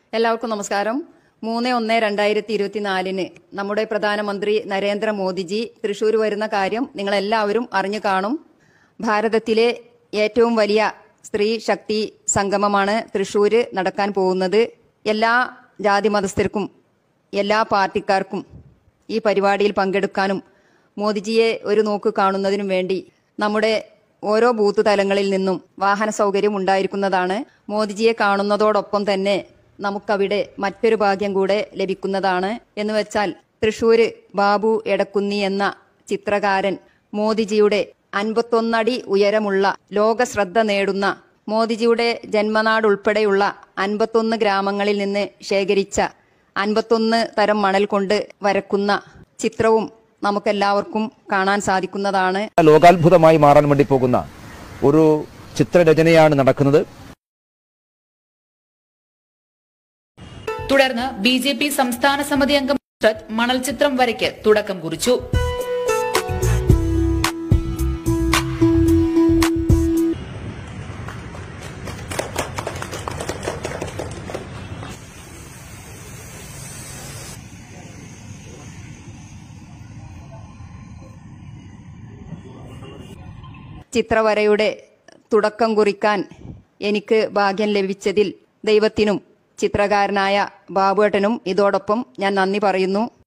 എല്ലാവർക്കും നമസ്കാരം മൂന്ന് ഒന്ന് രണ്ടായിരത്തി ഇരുപത്തിനാലിന് നമ്മുടെ പ്രധാനമന്ത്രി നരേന്ദ്രമോദിജി തൃശൂർ വരുന്ന കാര്യം നിങ്ങളെല്ലാവരും അറിഞ്ഞു കാണും ഭാരതത്തിലെ ഏറ്റവും വലിയ സ്ത്രീ ശക്തി സംഗമമാണ് തൃശൂര് നടക്കാൻ പോകുന്നത് എല്ലാ ജാതി മതസ്ഥർക്കും എല്ലാ പാർട്ടിക്കാർക്കും ഈ പരിപാടിയിൽ പങ്കെടുക്കാനും മോദിജിയെ ഒരു നോക്ക് കാണുന്നതിനും വേണ്ടി നമ്മുടെ ഓരോ ബൂത്ത് തലങ്ങളിൽ നിന്നും വാഹന സൗകര്യം ഉണ്ടായിരിക്കുന്നതാണ് മോദിജിയെ കാണുന്നതോടൊപ്പം തന്നെ നമുക്കവിടെ മറ്റൊരു ഭാഗ്യം കൂടെ ലഭിക്കുന്നതാണ് എന്ന് വെച്ചാൽ തൃശൂര് ബാബു എടക്കുന്നി എന്ന ചിത്രകാരൻ മോദിജിയുടെ അൻപത്തൊന്നടി ഉയരമുള്ള ലോക ശ്രദ്ധ നേടുന്ന മോദിജിയുടെ ജന്മനാട് ഉൾപ്പെടെയുള്ള അൻപത്തൊന്ന് ഗ്രാമങ്ങളിൽ നിന്ന് ശേഖരിച്ച അൻപത്തൊന്ന് തരം മണൽ കൊണ്ട് വരക്കുന്ന ചിത്രവും നമുക്കെല്ലാവർക്കും കാണാൻ സാധിക്കുന്നതാണ് ലോകാത്ഭുതമായി മാറാൻ വേണ്ടി പോകുന്ന ഒരു ചിത്രരചനയാണ് നടക്കുന്നത് തുടർന്ന് ബി ജെ പി സംസ്ഥാന സമിതി അംഗം നുസ്രത്ത് മണൽ ചിത്രം വരയ്ക്ക് തുടക്കം കുറിച്ചു ചിത്രവരയുടെ തുടക്കം കുറിക്കാൻ എനിക്ക് ഭാഗ്യം ലഭിച്ചതിൽ ദൈവത്തിനും ചിത്രകാരനായ ബാബുവേട്ടനും ഇതോടൊപ്പം ഞാൻ നന്ദി പറയുന്നു